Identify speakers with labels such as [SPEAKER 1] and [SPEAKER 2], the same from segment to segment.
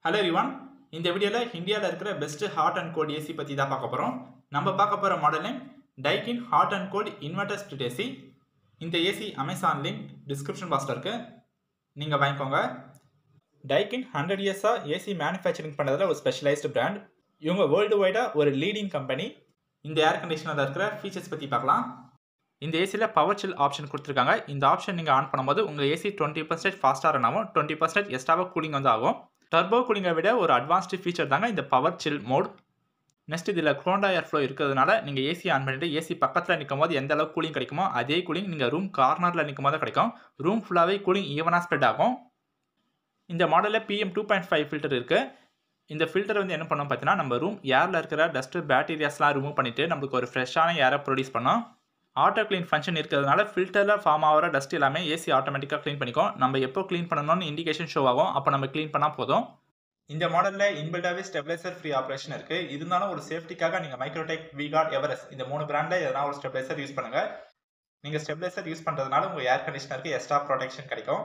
[SPEAKER 1] hello ரிவான் இந்த வீடியோவில் இந்தியாவில் இருக்கிற best hot and cold AC பற்றி தான் பார்க்க போகிறோம் நம்ம பார்க்க போகிற model name Daikin hot and cold inverter split AC இந்த ஏசி அமேசான் லிங்க் டிஸ்கிரிப்ஷன் பாக்ஸில் இருக்குது நீங்கள் வாங்கிக்கோங்க டைக்கின் ஹண்ட்ரட் இயர்ஸாக ஏசி மேனுஃபேக்சரிங் பண்ணுறதுல ஒரு ஸ்பெஷலைஸ்டு பிராண்ட் இவங்க வேர்ல்டு வைடாக ஒரு லீடிங் கம்பெனி இந்த ஏர் கண்டிஷனரில் இருக்கிற ஃபீச்சர்ஸ் பற்றி பார்க்கலாம் இந்த ஏசியில் பவர் சில் ஆப்ஷன் கொடுத்துருக்காங்க இந்த ஆப்ஷன் நீங்கள் ஆன் பண்ணும்போது உங்கள் ஏசி டுவெண்ட்டி பர்சன்டேஜ் ஃபாஸ்ட்டாக ரன் ஆகும் டுவெண்ட்டி பர்சன்டேஜ் எக்ஸ்ட்ராவாக கூலிங் வந்து ஆகும் டர்போ கூலிங்கை விட ஒரு அட்வான்ஸ்டு ஃபீச்சர் தாங்க இந்த பவர் சில் மோட் நெக்ஸ்ட் இதில் குரோண்டா ஏர் ஃப்ளோ இருக்கிறதுனால நீங்கள் ஏசி ஆன் பண்ணிட்டு ஏசி பக்கத்தில் நிற்கும் போது எந்த அளவுக்கு கூலிங் கிடைக்குமோ அதே கூலிங் நீங்கள் ரூம் கார்னரில் நிற்கும் போது கிடைக்கும் ரூம் ஃபுல்லாகவே கூலிங் ஈவனாக ஸ்ப்ரெட் ஆகும் இந்த மாடலில் PM two point five filter இருக்குது இந்த ஃபில்டர் வந்து என்ன பண்ணோம் பார்த்தீங்கன்னா நம்ம ரூம் ஏரில் இருக்கிற டஸ்ட்டு பேக்டீரியாஸ்லாம் ரிமூவ் பண்ணிவிட்டு நம்மளுக்கு ஒரு ஃப்ரெஷ்ஷான ஏரை ப்ரொடியூஸ் பண்ணோம் ஆட்டோ க்ளீன் ஃபங்க்ஷன் இருக்கிறதுனால ஃபில்டரில் ஃபார்ம் ஆகிற டஸ்ட் எல்லாமே ஏசி ஆட்டோமேட்டிக்காக க்ளீன் பண்ணிக்கும் நம்ம எப்போ க்ளீன் பண்ணணும்னு இண்டிகேஷன் ஷோ ஆகும் அப்போ நம்ம க்ளீன் பண்ணால் போதும் இந்த மாடலில் இன்பில்டாகவே ஸ்டெபிலைசர் ஃப்ரீ ஆப்ரேஷன் இருக்குது இருந்தாலும் ஒரு சேஃப்டிக்காக நீங்கள் மைக்ரோடெக் விகார்ட் எவரஸ் இந்த மூணு பிராண்டில் எதனா ஒரு ஸ்டெபிலைசர் யூஸ் பண்ணுங்கள் நீங்கள் ஸ்டெபிலைசர் யூஸ் பண்ணுறதுனால உங்கள் ஏர் கண்டிஷனருக்கு எக்ஸ்ட்ரா ப்ரொடெக்ஷன் கிடைக்கும்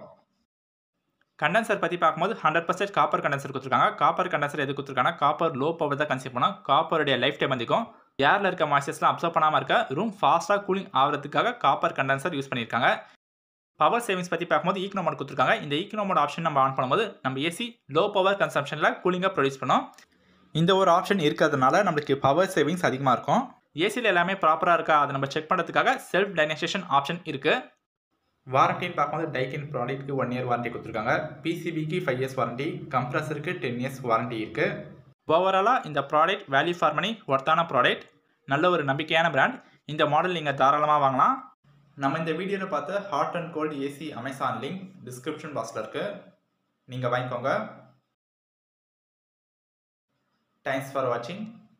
[SPEAKER 1] கண்டென்சர் பற்றி பார்க்கும்போது ஹண்ட்ரட் பர்சன்ட் காப்பர் கண்டென்சர் கொடுத்துருக்காங்க காப்பர் கண்டென்சர் எது கொடுத்துருக்காங்க காப்பர் லோ பவர் தான் கன்சியூம் பண்ணோம் காப்பருடைய லைஃப் டைம் அதிகம் ஏரில் இருக்க மாய்ச்சர்ஸ்லாம் அப்சர்வ் பண்ணாமல் இருக்க ரூம் ஃபாஸ்ட்டாக கூலிங் ஆகிறதுக்காக காப்பர் கண்டென்சர் யூஸ் பண்ணியிருக்காங்க பவர் சேவிங்ஸ் பற்றி பார்க்கும்போது ஈக்னோ மோட் கொடுத்துருக்காங்க இந்த ஈக்னோ மோட் ஆப்ஷன் நம்ம ஆன் பண்ணும்போது நம்ம ஏசி லோ பவர் கன்சம்ஷனில் கூலிங்காக ப்ரொடியூஸ் பண்ணோம் இந்த ஒரு ஆப்ஷன் இருக்கிறதுனால நம்மளுக்கு பவர் சேவிங்ஸ் அதிகமாக இருக்கும் ஏசியில் எல்லாமே ப்ராப்பராக இருக்கா அதை நம்ம செக் பண்ணுறதுக்காக செல்ஃப் டைனசேஷன் ஆப்ஷன் இருக்குது வாரண்டின்னு பார்க்கும்போது டைக்கின் ப்ராடக்ட்டுக்கு ஒன் இயர் வாரண்டி கொடுத்துருக்காங்க பிசிபிக்கு ஃபைவ் இயர்ஸ் வாரண்டி கம்ப்ரஸருக்கு டென் இயர்ஸ் வாரண்டி இருக்குது ஓவராலாக இந்த ப்ராடக்ட் வேல்யூ ஃபார் மணி ஒர்த்தான ப்ராடக்ட் நல்ல ஒரு நம்பிக்கையான பிராண்ட் இந்த மாடல் நீங்கள் தாராளமாக வாங்கலாம் நம்ம இந்த வீடியோவில் பார்த்த hot and cold AC Amazon link description பாக்ஸில் இருக்குது நீங்கள் வாங்கிக்கோங்க தேங்க்ஸ் ஃபார் வாட்சிங்